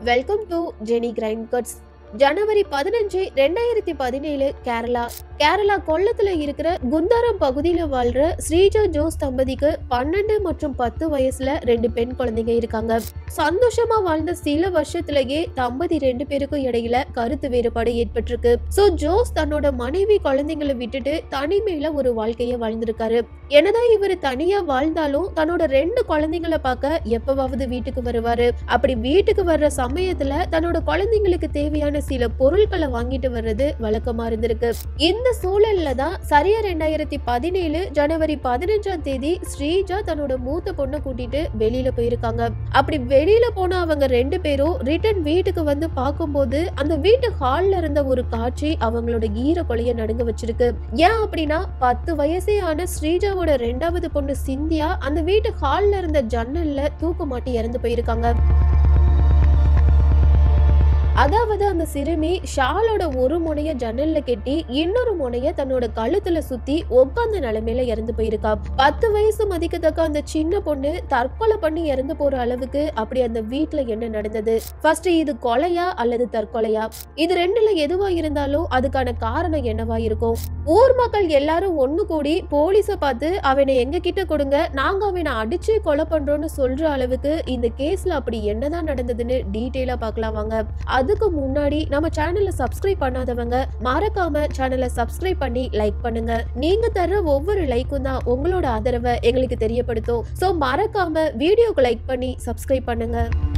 welcome to Jeni grind cuts ஜனவரி பதினஞ்சு ரெண்டாயிரத்தி பதினேழு கேரளா கேரளா கொல்லத்துல இருக்கிற குந்தாரம் பகுதியில வாழ்ற ஸ்ரீஜா ஜோஸ் தம்பதிக்கு பன்னெண்டு மற்றும் பத்து வயசுல ரெண்டு பெண் குழந்தைங்க இருக்காங்க சந்தோஷமா வாழ்ந்த சில வருஷத்திலேயே தம்பதி ரெண்டு பேருக்கும் இடையில கருத்து வேறுபாடு ஏற்பட்டிருக்கு சோ ஜோஸ் தன்னோட மனைவி குழந்தைங்களை விட்டுட்டு தனிமையில ஒரு வாழ்க்கைய வாழ்ந்திருக்காரு என்னதான் இவர் தனியா வாழ்ந்தாலும் தன்னோட ரெண்டு குழந்தைங்களை பார்க்க எப்பவாவது வீட்டுக்கு வருவாரு அப்படி வீட்டுக்கு வர்ற சமயத்துல தன்னோட குழந்தைங்களுக்கு தேவையான சில பொருட்களை வாங்கிட்டு வர்றது வழக்கமா இருந்திருக்கு இந்த சூழல்ல தான் சரியா ரெண்டாயிரத்தி பதினேழு ஜனவரி பதினஞ்சாம் தேதி ஸ்ரீஜா தன்னோட மூத்த பொண்ணை கூட்டிட்டு வெளியில போயிருக்காங்க அப்படி வெளியில போன அவங்க ரெண்டு பேரும் ரிட்டர்ன் வீட்டுக்கு வந்து பார்க்கும்போது அந்த வீட்டு ஹால்ல இருந்த ஒரு காட்சி அவங்களோட ஈர கொலைய நடுங்க வச்சிருக்கு ஏன் அப்படின்னா பத்து வயசே ஆன ஸ்ரீஜாவோட ரெண்டாவது பொண்ணு சிந்தியா அந்த வீட்டு ஹால்ல இருந்த ஜன்னல்ல தூக்கு மாட்டி இறந்து போயிருக்காங்க அதாவது அந்த சிறுமி ஷாலோட ஒரு முனைய ஜன்னல்ல கெட்டி இன்னொரு முனைய தன்னோட கழுத்துல சுத்தி உட்கார்ந்த நிலைமையில இறந்து போயிருக்கா பத்து வயசு மதிக்கத்தக்க அந்த சின்ன பொண்ணு தற்கொலை பண்ணி இறந்து போற அளவுக்கு அப்படி அந்த வீட்ல என்ன நடந்தது ஃபர்ஸ்ட் இது கொலையா அல்லது தற்கொலையா இது ரெண்டுல எதுவா இருந்தாலும் அதுக்கான காரணம் என்னவா இருக்கும் ஊர் மக்கள் எல்லாரும் ஒண்ணு கூடி போலீஸ பார்த்து அவனை எங்க கிட்ட கொடுங்க நாங்க அவனை அடிச்சு கொலை பண்றோம்னு சொல்ற அளவுக்கு இந்த கேஸ்ல அப்படி என்னதான் நடந்ததுன்னு டீட்டெயிலா பார்க்கலாம் வாங்க அதுக்கு முன்னாடி நம்ம சேனலை சப்ஸ்கிரைப் பண்ணாதவங்க மறக்காம சேனலை சப்ஸ்கிரைப் பண்ணி லைக் பண்ணுங்க நீங்க தர்ற ஒவ்வொரு லைக்கும் தான் உங்களோட ஆதரவை எங்களுக்கு தெரியப்படுத்தும் சோ மறக்காம வீடியோக்கு லைக் பண்ணி சப்ஸ்கிரைப் பண்ணுங்க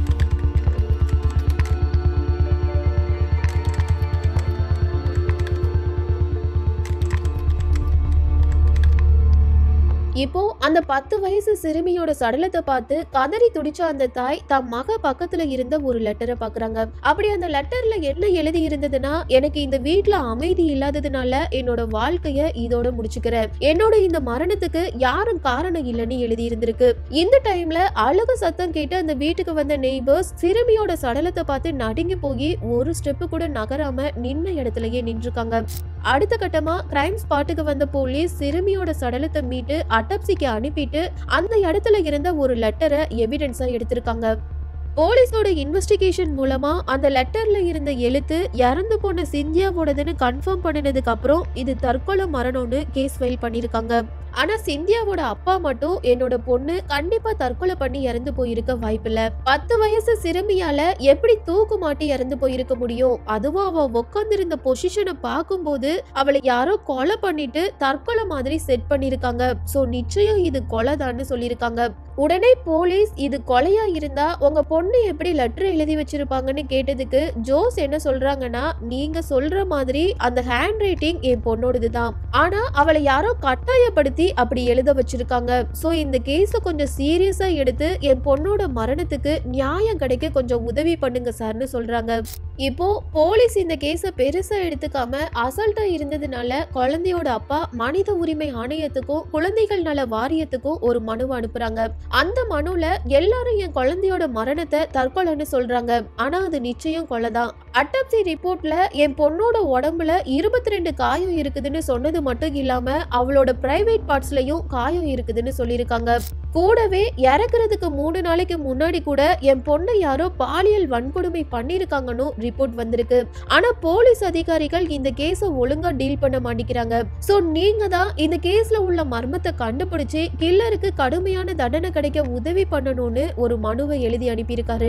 இப்போ அந்த பத்து வயசு சிறுமியோட சடலத்தை பார்த்து கதறி துடிச்ச அந்த தாய் தம் மக பக்கத்துல இருந்த ஒரு லெட்டரை பாக்குறாங்க அப்படி அந்த லெட்டர்ல என்ன எழுதி இருந்ததுன்னா எனக்கு இந்த வீட்ல அமைதி இல்லாததுனால என்னோட வாழ்க்கைய இதோட முடிச்சுக்கிறேன் என்னோட இந்த மரணத்துக்கு யாரும் காரணம் இல்லைன்னு எழுதி இருந்திருக்கு இந்த டைம்ல அழுக சத்தம் கேட்டு அந்த வீட்டுக்கு வந்த நெய்பர்ஸ் சிறுமியோட சடலத்தை பார்த்து நடுங்கி போய் ஒரு ஸ்டெப்பு கூட நகராம நின்ன இடத்துலயே நின்றுருக்காங்க அடுத்த கட்டமா கிரைம் ஸ்பாட்டுக்கு வந்த போலீஸ் சிறுமியோட சடலத்தை மீட்டு அட்டப்சிக்கு அனுப்பிட்டு அந்த இடத்துல இருந்த ஒரு லெட்டரை எவிடன்ஸா எடுத்திருக்காங்க போலீஸோட இன்வெஸ்டிகேஷன் மூலமா அந்த லெட்டர்ல இருந்த எழுத்து இறந்து போன சிந்தியாவோடதுன்னு கன்ஃபார்ம் பண்ணினதுக்கு அப்புறம் இது தற்கொலை மரணம்னு கேஸ் ஃபைல் பண்ணிருக்காங்க ஆனா சிந்தியாவோட அப்பா மட்டும் என்னோட பொண்ணு கண்டிப்பா தற்கொலை பண்ணி இறந்து போயிருக்க வாய்ப்பில்ல பத்து வயசு சிறுமியால எப்படி தூக்கு மாட்டி இறந்து போயிருக்க முடியும் அதுவும் அவ உட்கார்ந்திருந்த பொசிஷனை பார்க்கும்போது அவளை யாரோ கொலை பண்ணிட்டு தற்கொலை மாதிரி செட் பண்ணிருக்காங்க சோ நிச்சயம் இது கொலைதான்னு சொல்லியிருக்காங்க உடனே போலீஸ் இது கொலையா இருந்தா உங்க பொண்ணு எப்படி லெட்டர் எழுதி வச்சிருப்பாங்கன்னு கேட்டதுக்கு ஜோஸ் என்ன சொல்றாங்கன்னா நீங்க சொல்ற மாதிரி அந்த ஹேண்ட் ரைட்டிங் என் பொண்ணோடது தான் ஆனா அவளை யாரோ கட்டாயப்படுத்தி அப்படி எழுத வச்சிருக்காங்க சோ இந்த கேஸ கொஞ்சம் சீரியஸா எடுத்து என் பொண்ணோட மரணத்துக்கு நியாயம் கிடைக்க கொஞ்சம் உதவி பண்ணுங்க சார்னு சொல்றாங்க இப்போ போலீஸ் இந்த கேஸ பெருசா எடுத்துக்காம அசல்ட்டா இருந்ததுனால குழந்தையோட அப்பா மனித உரிமை ஆணையத்துக்கும் குழந்தைகள் நல வாரியத்துக்கும் ஒரு மனு அனுப்புறாங்க அந்த மனுல எல்லாரும் என் குழந்தையோட மரணத்தை தற்கொலைன்னு சொல்றாங்க ஆனா அது நிச்சயம் கொலைதான் அட்டப்சி ரிப்போர்ட்ல என் பொண்ணோட உடம்புல இருபத்தி ரெண்டு காயம் இருக்குதுன்னு சொன்னது மட்டும் இல்லாம அவளோட பிரைவேட் பார்ட்ஸ்லயும் காயம் இருக்குதுன்னு சொல்லியிருக்காங்க கூடவே இறக்குறதுக்கு மூணு நாளைக்கு முன்னாடி கூட என் பொண்ணை யாரோ பாலியல் வன்கொடுமை பண்ணிருக்காங்கன்னு ரிப்போர்ட் வந்திருக்கு ஆனா போலீஸ் அதிகாரிகள் இந்த கேஸ ஒழுங்கா டீல் பண்ண மாட்டேங்கிறாங்க சோ நீங்க தான் இந்த கேஸ்ல உள்ள மர்மத்தை கண்டுபிடிச்சு கில்லருக்கு கடுமையான தண்டனை கிடைக்க உதவி பண்ணணும்னு ஒரு மனுவை எழுதி அனுப்பியிருக்காரு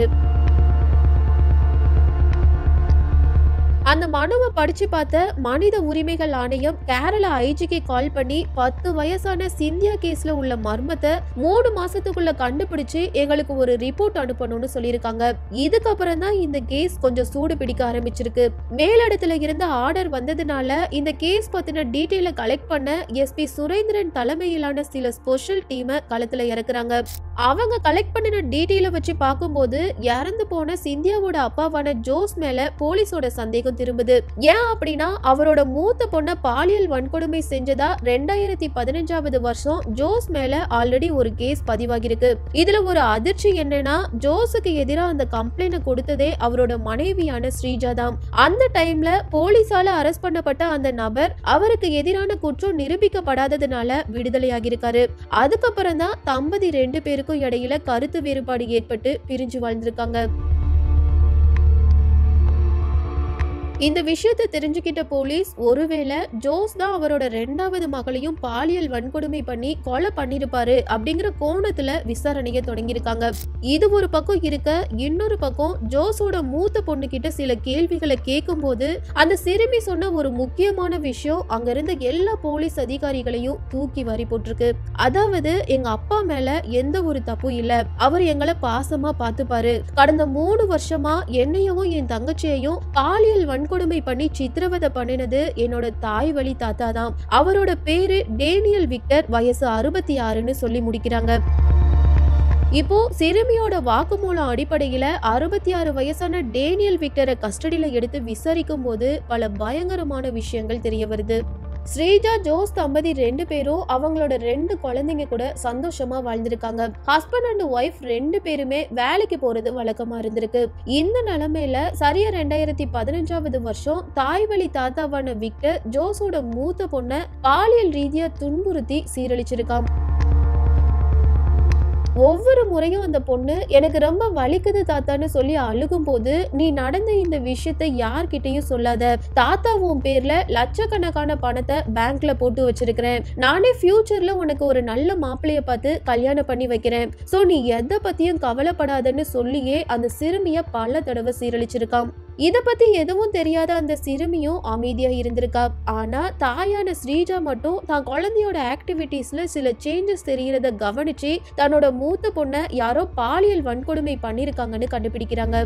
அந்த மனுவை படிச்சு பார்த்த மனித உரிமைகள் ஆணையம் கேரளா ஐஜிக்கு கால் பண்ணி பத்து வயசான சிந்தியா கேஸ்ல உள்ள மர்மத்தை மூணு மாசத்துக்குள்ள கண்டுபிடிச்சு எங்களுக்கு ஒரு ரிப்போர்ட் அனுப்பணும்னு சொல்லியிருக்காங்க இதுக்கப்புறம் தான் இந்த கேஸ் கொஞ்சம் சூடு பிடிக்க ஆரம்பிச்சிருக்கு மேலிடத்துல இருந்த ஆர்டர் வந்ததுனால இந்த கேஸ் பத்தின டீட்டெயில கலெக்ட் பண்ண எஸ்பி சுரேந்திரன் தலைமையிலான சில ஸ்பெஷல் டீமை களத்துல இறக்குறாங்க அவங்க கலெக்ட் பண்ணின டீட்டெயில வச்சு பார்க்கும்போது இறந்து போன சிந்தியாவோட அப்பாவான ஜோஸ் மேல போலீஸோட சந்தேகம் திரும்புது ஏன் அப்படின்னா அவரோட மூத்த பொண்ண பாலியல் வன்கொடுமை செஞ்சதா ரெண்டாயிரத்தி பதினஞ்சாவது வருஷம் ஜோஸ் மேல ஆல்ரெடி ஒரு கேஸ் பதிவாகிருக்கு இதுல ஒரு அதிர்ச்சி என்னன்னா ஜோஸுக்கு எதிராக அந்த கம்ப்ளைண்ட் கொடுத்ததே அவரோட மனைவியான ஸ்ரீஜா தான் அந்த டைம்ல போலீஸால அரெஸ்ட் பண்ணப்பட்ட அந்த நபர் அவருக்கு எதிரான குற்றம் நிரூபிக்கப்படாததுனால விடுதலையாகியிருக்காரு அதுக்கப்புறம் தான் தம்பதி ரெண்டு பேருக்கும் இடையில கருத்து வேறுபாடு ஏற்பட்டு பிரிஞ்சு வாழ்ந்திருக்காங்க இந்த விஷயத்தை தெரிஞ்சுக்கிட்ட போலீஸ் ஒருவேளை ஜோஸ் தான் அவரோட ரெண்டாவது மகளையும் பாலியல் வன்கொடுமை பண்ணி கொலை பண்ணிருப்பாரு அப்படிங்கிற கோணத்துல விசாரணையை தொடங்கியிருக்காங்க இது ஒரு பக்கம் இருக்க இன்னொரு பக்கம் ஜோஸோட மூத்த பொண்ணு கிட்ட சில கேள்விகளை கேட்கும்போது அந்த சிறுமி சொன்ன ஒரு முக்கியமான விஷயம் அங்க இருந்த எல்லா போலீஸ் அதிகாரிகளையும் தூக்கி வாரி போட்டிருக்கு அதாவது எங்க அப்பா மேல எந்த ஒரு தப்பும் இல்ல அவர் எங்களை பாசமா பார்த்துப்பாரு கடந்த மூணு வருஷமா என்னையும் என் தங்கச்சியையும் பாலியல் வன்கொடுமை பண்ணி சித்திரவதை பண்ணினது என்னோட தாய் வழி தாத்தா தான் அவரோட பேரு டேனியல் விக்டர் வயசு அறுபத்தி ஆறுன்னு சொல்லி முடிக்கிறாங்க இப்போ சிறுமியோட வாக்குமூலம் அடிப்படையில அறுபத்தி ஆறு வயசான டேனியல் விக்டரை கஸ்டடியில எடுத்து விசாரிக்கும் போது பல பயங்கரமான விஷயங்கள் தெரிய வருது ஸ்ரீஜா ஜோஸ் தம்பதி ரெண்டு பேரும் அவங்களோட ரெண்டு குழந்தைங்க கூட சந்தோஷமா வாழ்ந்திருக்காங்க ஹஸ்பண்ட் அண்ட் ஒய்ஃப் ரெண்டு பேருமே வேலைக்கு போறது வழக்கமா இருந்திருக்கு இந்த நிலைமையில சரியா ரெண்டாயிரத்தி பதினஞ்சாவது வருஷம் தாய் வழி தாத்தாவான விக்டர் ஜோஸோட மூத்த பொண்ண பாலியல் ரீதியா துன்புறுத்தி சீரழிச்சிருக்கான் ஒவ்வொரு முறையும் அந்த பொண்ணு எனக்கு ரொம்ப வலிக்குது தாத்தான்னு சொல்லி அழுகும் போது நீ நடந்த இந்த விஷயத்தை யார்கிட்டயும் சொல்லாத தாத்தா உன் பேர்ல லட்சக்கணக்கான பணத்தை பேங்க்ல போட்டு வச்சிருக்கிறேன் நானே ஃபியூச்சர்ல உனக்கு ஒரு நல்ல மாப்பிளைய பார்த்து கல்யாணம் பண்ணி வைக்கிறேன் சோ நீ எதை பத்தியும் கவலைப்படாதன்னு சொல்லியே அந்த சிறுமிய பல தடவை சீரழிச்சிருக்கான் இத பத்தி எதுவும் தெரியாத அந்த சிறுமியும் அமைதியா இருந்திருக்கா ஆனா தாயான ஸ்ரீஜா மட்டும் தான் குழந்தையோட ஆக்டிவிட்டீஸ்ல சில சேஞ்சஸ் தெரியறத கவனிச்சு தன்னோட மூத்த பொண்ணை யாரோ பாலியல் வன்கொடுமை பண்ணிருக்காங்கன்னு கண்டுபிடிக்கிறாங்க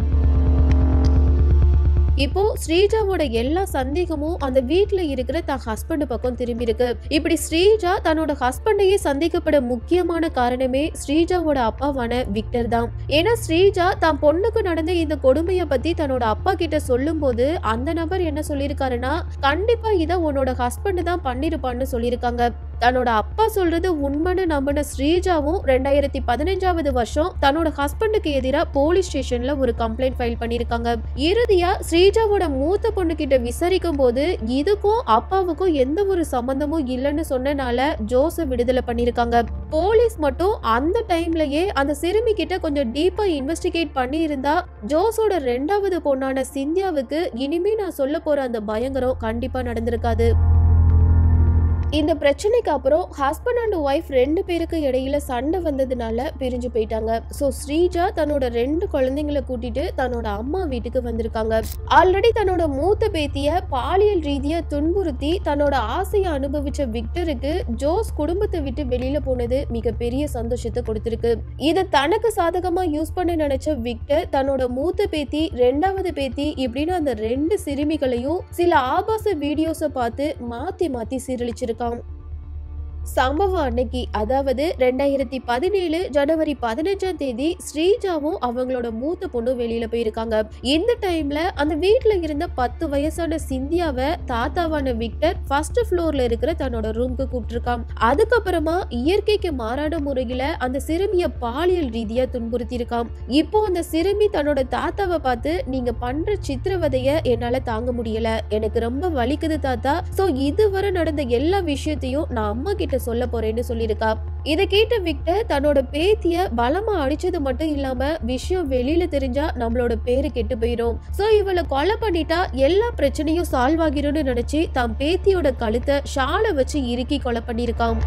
இப்போ ஸ்ரீஜாவோட எல்லா சந்தேகமும் அந்த வீட்ல இருக்கிற தன் ஹஸ்பண்ட் பக்கம் திரும்பி இருக்கு இப்படி ஸ்ரீஜா தன்னோட ஹஸ்பண்டையே சந்தேகப்பட முக்கியமான காரணமே ஸ்ரீஜாவோட அப்பாவான விக்டர் தான் ஏன்னா ஸ்ரீஜா தான் பொண்ணுக்கு நடந்த இந்த கொடுமையை பத்தி தன்னோட அப்பா கிட்ட சொல்லும் போது அந்த நபர் என்ன சொல்லியிருக்காருன்னா கண்டிப்பா இதை உன்னோட ஹஸ்பண்ட் தான் பண்ணிருப்பான்னு சொல்லியிருக்காங்க தன்னோட அப்பா சொல்றது உண்மைன்னு நம்பின ஸ்ரீஜாவும் ரெண்டாயிரத்தி பதினஞ்சாவது வருஷம் தன்னோட ஹஸ்பண்டுக்கு எதிராக போலீஸ் ஸ்டேஷன்ல ஒரு கம்ப்ளைண்ட் ஃபைல் பண்ணிருக்காங்க இறுதியா ஸ்ரீஜாவோட மூத்த பொண்ணு கிட்ட விசாரிக்கும் போது இதுக்கும் அப்பாவுக்கும் எந்த ஒரு சம்பந்தமும் இல்லைன்னு சொன்னனால ஜோஸ விடுதலை பண்ணிருக்காங்க போலீஸ் மட்டும் அந்த டைம்லயே அந்த சிறுமி கிட்ட கொஞ்சம் டீப்பா இன்வெஸ்டிகேட் பண்ணி இருந்தா ஜோஸோட ரெண்டாவது பொண்ணான சிந்தியாவுக்கு இனிமே நான் சொல்ல போற அந்த பயங்கரம் கண்டிப்பா நடந்திருக்காது இந்த பிரச்சனைக்கு அப்புறம் ஹஸ்பண்ட் அண்ட் ஒய்ஃப் ரெண்டு பேருக்கு இடையில சண்டை வந்ததுனால பிரிஞ்சு போயிட்டாங்க ஸோ ஸ்ரீஜா தன்னோட ரெண்டு குழந்தைங்களை கூட்டிட்டு தன்னோட அம்மா வீட்டுக்கு வந்திருக்காங்க ஆல்ரெடி தன்னோட மூத்த பேத்திய பாலியல் ரீதியா துன்புறுத்தி தன்னோட ஆசையை அனுபவிச்ச விக்டருக்கு ஜோஸ் குடும்பத்தை விட்டு வெளியில போனது மிகப்பெரிய சந்தோஷத்தை கொடுத்திருக்கு இதை தனக்கு சாதகமா யூஸ் பண்ண நினைச்ச விக்டர் தன்னோட மூத்த பேத்தி ரெண்டாவது பேத்தி இப்படின்னு அந்த ரெண்டு சிறுமிகளையும் சில ஆபாச வீடியோஸை பார்த்து மாத்தி மாத்தி சீரழிச்சிருக்கான் சம்பவம் அன்னைக்கு அதாவது ரெண்டாயிரத்தி பதினேழு ஜனவரி பதினஞ்சாம் தேதி ஸ்ரீஜாவும் அவங்களோட மூத்த பொண்ணும் வெளியில போயிருக்காங்க இந்த டைம்ல அந்த வீட்ல இருந்த பத்து வயசான சிந்தியாவை தாத்தாவான விக்டர் ஃபர்ஸ்ட் ஃப்ளோர்ல இருக்கிற தன்னோட ரூம்க்கு கூப்பிட்டிருக்கான் அதுக்கப்புறமா இயற்கைக்கு மாறான முறையில அந்த சிறுமிய பாலியல் ரீதியா துன்புறுத்தியிருக்கான் இப்போ அந்த சிறுமி தன்னோட தாத்தாவை பார்த்து நீங்க பண்ற சித்திரவதைய என்னால தாங்க முடியல எனக்கு ரொம்ப வலிக்குது தாத்தா சோ இதுவரை நடந்த எல்லா விஷயத்தையும் நான் அம்மா கிட்ட சொல்ல போறேன்னு சொல்லியிருக்கா இதை கேட்ட விக்டர் தன்னோட பேத்திய பலமா அடிச்சது மட்டும் இல்லாம விஷயம் வெளியில தெரிஞ்சா நம்மளோட பேரு கெட்டு போயிடும் சோ இவளை கொலை பண்ணிட்டா எல்லா பிரச்சனையும் சால்வ் ஆகிரும்னு நினைச்சு தான் பேத்தியோட கழுத்தை ஷாலை வச்சு இறுக்கி கொலை பண்ணியிருக்கான்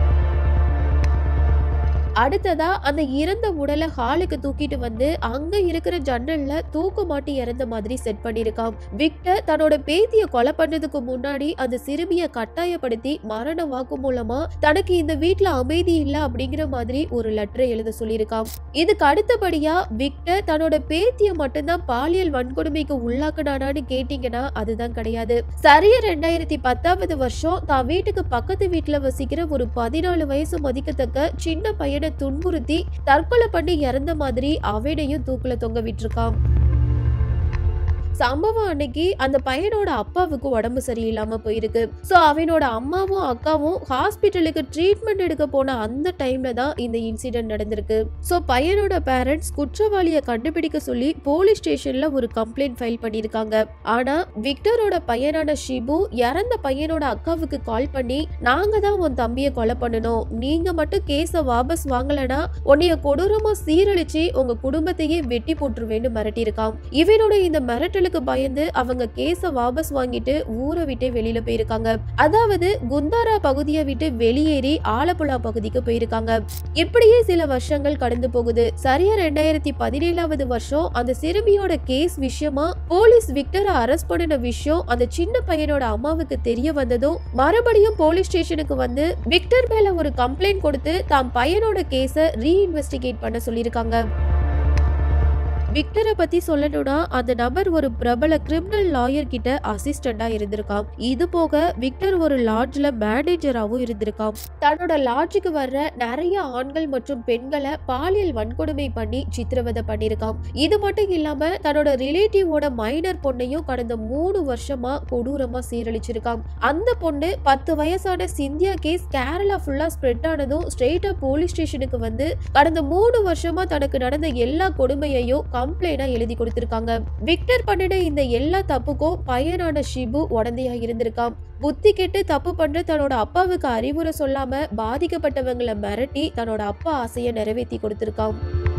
அடுத்ததா அந்த இறந்த உடலை ஹாலுக்கு தூக்கிட்டு வந்து அங்க இருக்கிற ஜன்னல்ல தூக்கு மாட்டி இறந்த மாதிரி செட் பண்ணிருக்கான் விக்டர் தன்னோட பேத்திய கொலை பண்ணதுக்கு முன்னாடி அந்த சிறுமிய கட்டாயப்படுத்தி மரண வாக்கு மூலமா தனக்கு இந்த வீட்ல அமைதி இல்ல அப்படிங்கிற மாதிரி ஒரு லெட்டரை எழுத சொல்லியிருக்கான் இதுக்கு அடுத்தபடியா விக்டர் தன்னோட பேத்திய மட்டும்தான் பாலியல் வன்கொடுமைக்கு உள்ளாக்குனானான்னு கேட்டீங்கன்னா அதுதான் கிடையாது சரியா ரெண்டாயிரத்தி பத்தாவது வருஷம் தான் வீட்டுக்கு பக்கத்து வீட்டுல வசிக்கிற ஒரு பதினாலு வயசு மதிக்கத்தக்க சின்ன பையனை துன்புறுத்தி தற்கொலை பண்ணி இறந்த மாதிரி அவனையும் தூக்குல தொங்க விட்டுருக்கான் சம்பவம் அன்னைக்கு அந்த பையனோட அப்பாவுக்கு உடம்பு சரியில்லாம போயிருக்கு ஸோ அவனோட அம்மாவும் அக்காவும் ஹாஸ்பிட்டலுக்கு ட்ரீட்மெண்ட் எடுக்க போன அந்த டைம்ல தான் இந்த இன்சிடென்ட் நடந்திருக்கு ஸோ பையனோட பேரண்ட்ஸ் குற்றவாளியை கண்டுபிடிக்க சொல்லி போலீஸ் ஸ்டேஷன்ல ஒரு கம்ப்ளைண்ட் ஃபைல் பண்ணியிருக்காங்க ஆனா விக்டரோட பையனான ஷிபு இறந்த பையனோட அக்காவுக்கு கால் பண்ணி நாங்க தான் உன் தம்பியை கொலை பண்ணணும் நீங்க மட்டும் கேஸை வாபஸ் வாங்கலனா உன்னைய கொடூரமா சீரழிச்சு உங்க குடும்பத்தையே வெட்டி போட்டுருவேன்னு மிரட்டியிருக்கான் இவனோட இந்த மிரட்டல் மிரட்டலுக்கு பயந்து அவங்க கேஸ வாபஸ் வாங்கிட்டு ஊரை விட்டே வெளியில போயிருக்காங்க அதாவது குந்தாரா பகுதியை விட்டு வெளியேறி ஆலப்புழா பகுதிக்கு போயிருக்காங்க இப்படியே சில வருஷங்கள் கடந்து போகுது சரியா ரெண்டாயிரத்தி பதினேழாவது வருஷம் அந்த சிறுமியோட கேஸ் விஷயமா போலீஸ் விக்டரை அரெஸ்ட் பண்ணின விஷயம் அந்த சின்ன பையனோட அம்மாவுக்கு தெரிய வந்ததும் மறுபடியும் போலீஸ் ஸ்டேஷனுக்கு வந்து விக்டர் மேல ஒரு கம்ப்ளைண்ட் கொடுத்து தாம் பையனோட கேஸை ரீஇன்வெஸ்டிகேட் பண்ண சொல்லியிருக்காங்க விக்டரை பத்தி சொல்லணும்னா அந்த நபர் ஒரு பிரபல கிரிமினல் லாயர் கிட்ட அசிஸ்டண்டா இருந்திருக்கான் இது போக விக்டர் ஒரு லாட்ஜ்ல மேனேஜராகவும் இருந்திருக்கான் தன்னோட லாட்ஜுக்கு வர்ற நிறைய ஆண்கள் மற்றும் பெண்களை பாலியல் வன்கொடுமை பண்ணி சித்திரவதை பண்ணியிருக்கான் இது மட்டும் இல்லாம தன்னோட ரிலேட்டிவோட மைனர் பொண்ணையும் கடந்த மூணு வருஷமா கொடூரமா சீரழிச்சிருக்கான் அந்த பொண்ணு பத்து வயசான சிந்தியா கேஸ் கேரளா ஃபுல்லா ஸ்ப்ரெட் ஆனதும் ஸ்ட்ரெயிட்டா போலீஸ் ஸ்டேஷனுக்கு வந்து கடந்த மூணு வருஷமா தனக்கு நடந்த எல்லா கொடுமையையும் கம்ப்ளைண்டா எழுதி கொடுத்திருக்காங்க விக்டர் பண்ணின இந்த எல்லா தப்புக்கும் பையனான ஷிபு உடந்தையா இருந்திருக்கான் புத்தி கெட்டு தப்பு பண்ற தன்னோட அப்பாவுக்கு அறிவுரை சொல்லாம பாதிக்கப்பட்டவங்களை மிரட்டி தன்னோட அப்பா ஆசையை நிறைவேற்றி கொடுத்திருக்கான்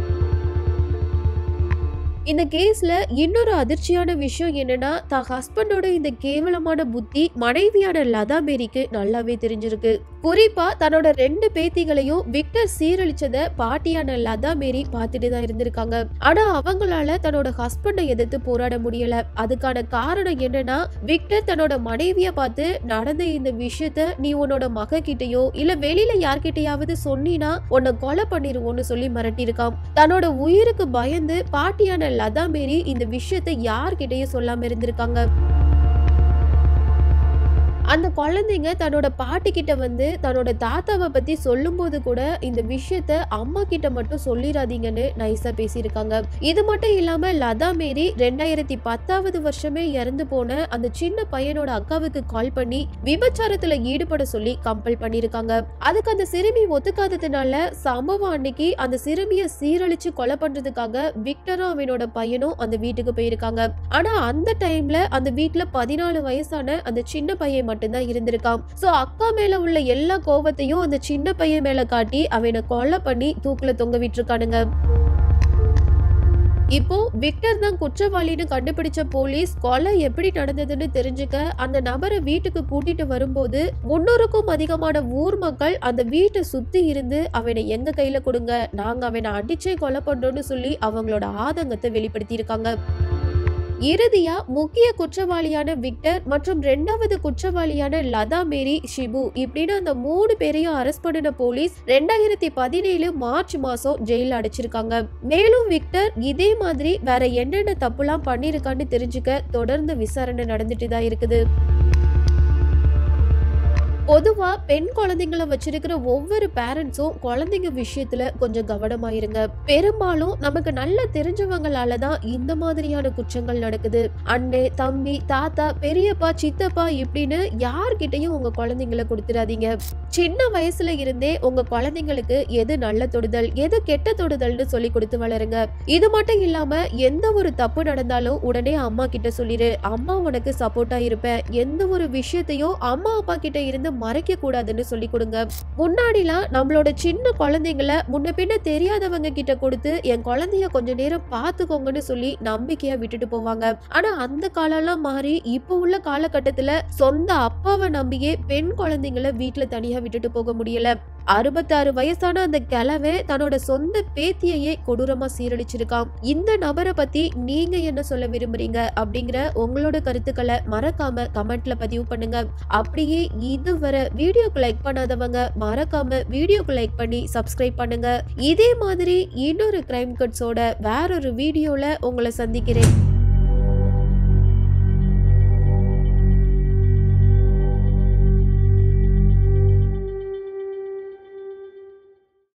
இந்த கேஸ்ல இன்னொரு அதிர்ச்சியான விஷயம் என்னன்னா தான் ஹஸ்பண்டோட இந்த கேவலமான புத்தி மனைவியான லதா மேரிக்கு நல்லாவே தெரிஞ்சிருக்கு குறிப்பா தன்னோட ரெண்டு பேத்திகளையும் விக்டர் சீரழிச்சத பாட்டியான லதா மேரி பார்த்துட்டு தான் இருந்திருக்காங்க ஆனா அவங்களால தன்னோட ஹஸ்பண்டை எதிர்த்து போராட முடியல அதுக்கான காரணம் என்னன்னா விக்டர் தன்னோட மனைவிய பார்த்து நடந்த இந்த விஷயத்த நீ உன்னோட மக கிட்டயோ இல்ல வெளியில யார்கிட்டயாவது சொன்னீனா உன்னை கொலை பண்ணிருவோம்னு சொல்லி மிரட்டியிருக்கான் தன்னோட உயிருக்கு பயந்து பாட்டியான லதா மேரி இந்த விஷயத்தை யார்கிட்டயும் சொல்லாம இருந்திருக்காங்க அந்த குழந்தைங்க தன்னோட பாட்டி கிட்ட வந்து தன்னோட தாத்தாவை பத்தி சொல்லும்போது கூட இந்த விஷயத்த அம்மா கிட்ட மட்டும் சொல்லிடாதீங்கன்னு நைஸா பேசியிருக்காங்க இது மட்டும் இல்லாம லதா மேரி ரெண்டாயிரத்தி பத்தாவது வருஷமே இறந்து போன அந்த சின்ன பையனோட அக்காவுக்கு கால் பண்ணி விபச்சாரத்துல ஈடுபட சொல்லி கம்பல் பண்ணியிருக்காங்க அதுக்கு அந்த சிறுமி ஒத்துக்காததுனால சம்பவம் அன்னைக்கு அந்த சிறுமியை சீரழிச்சு கொலை பண்றதுக்காக விக்டரும் அவனோட பையனும் அந்த வீட்டுக்கு போயிருக்காங்க ஆனா அந்த டைம்ல அந்த வீட்டுல பதினாலு வயசான அந்த சின்ன பையன் மட்டும்தான் இருந்திருக்கான் சோ அக்கா மேல உள்ள எல்லா கோவத்தையும் அந்த சின்ன பையன் மேல காட்டி அவனை கொலை பண்ணி தூக்குல தொங்க விட்டுருக்கானுங்க இப்போ விக்டர் தான் குற்றவாளின்னு கண்டுபிடிச்ச போலீஸ் கொலை எப்படி நடந்ததுன்னு தெரிஞ்சுக்க அந்த நபரை வீட்டுக்கு கூட்டிட்டு வரும்போது முன்னூறுக்கும் அதிகமான ஊர் மக்கள் அந்த வீட்டை சுத்தி இருந்து அவனை எங்க கையில கொடுங்க நாங்க அவனை அடிச்சே கொலை பண்றோம்னு சொல்லி அவங்களோட ஆதங்கத்தை வெளிப்படுத்தி இருக்காங்க இறுதியா முக்கிய குற்றவாளியான விக்டர் மற்றும் ரெண்டாவது குற்றவாளியான லதா மேரி ஷிபு இப்படின்னு அந்த மூணு பேரையும் அரெஸ்ட் பண்ணின போலீஸ் ரெண்டாயிரத்தி பதினேழு மார்ச் மாசம் ஜெயில அடைச்சிருக்காங்க மேலும் விக்டர் இதே மாதிரி வேற என்னென்ன தப்புலாம் பண்ணிருக்கான்னு தெரிஞ்சுக்க தொடர்ந்து விசாரணை நடந்துட்டு தான் இருக்குது பொதுவா பெண் குழந்தைங்களை வச்சிருக்கிற ஒவ்வொரு பேரண்ட்ஸும் குழந்தைங்க விஷயத்துல கொஞ்சம் கவனமா இருங்க பெரும்பாலும் நமக்கு நல்ல தெரிஞ்சவங்களால தான் இந்த மாதிரியான குற்றங்கள் நடக்குது அண்ணே தம்பி தாத்தா பெரியப்பா சித்தப்பா இப்படின்னு யார்கிட்டயும் உங்க குழந்தைங்களை கொடுத்துடாதீங்க சின்ன வயசுல இருந்தே உங்க குழந்தைங்களுக்கு எது நல்ல தொடுதல் எது கெட்ட தொடுதல்னு சொல்லி கொடுத்து வளருங்க இது மட்டும் இல்லாம எந்த ஒரு தப்பு நடந்தாலும் உடனே அம்மா கிட்ட சொல்லிரு அம்மா உனக்கு சப்போர்ட்டா இருப்பேன் எந்த ஒரு விஷயத்தையும் அம்மா அப்பா கிட்ட இருந்து மறைக்க கூடாதுன்னு சொல்லி கொடுங்க முன்னாடிலாம் நம்மளோட சின்ன குழந்தைங்கள முன்ன பின்ன தெரியாதவங்க கிட்ட கொடுத்து என் குழந்தைய கொஞ்ச நேரம் பாத்துக்கோங்கன்னு சொல்லி நம்பிக்கையா விட்டுட்டு போவாங்க ஆனா அந்த காலம்லாம் மாறி இப்போ உள்ள காலகட்டத்துல சொந்த அப்பாவை நம்பியே பெண் குழந்தைங்கள வீட்டுல தனியா விட்டுட்டு போக முடியல அறுபத்தாறு வயசான அந்த கிழவன் தன்னோட சொந்த பேத்தியையே கொடூரமா சீரழிச்சிருக்கான் இந்த நபரை பத்தி நீங்க என்ன சொல்ல விரும்புறீங்க அப்படிங்கிற உங்களோட கருத்துக்களை மறக்காம கமெண்ட்ல பதிவு பண்ணுங்க அப்படியே இதுவரை வீடியோக்கு லைக் பண்ணாதவங்க மறக்காம வீடியோக்கு லைக் பண்ணி சப்ஸ்கிரைப் பண்ணுங்க இதே மாதிரி இன்னொரு கிரைம் கட்ஸோட வேறொரு வீடியோல உங்களை சந்திக்கிறேன்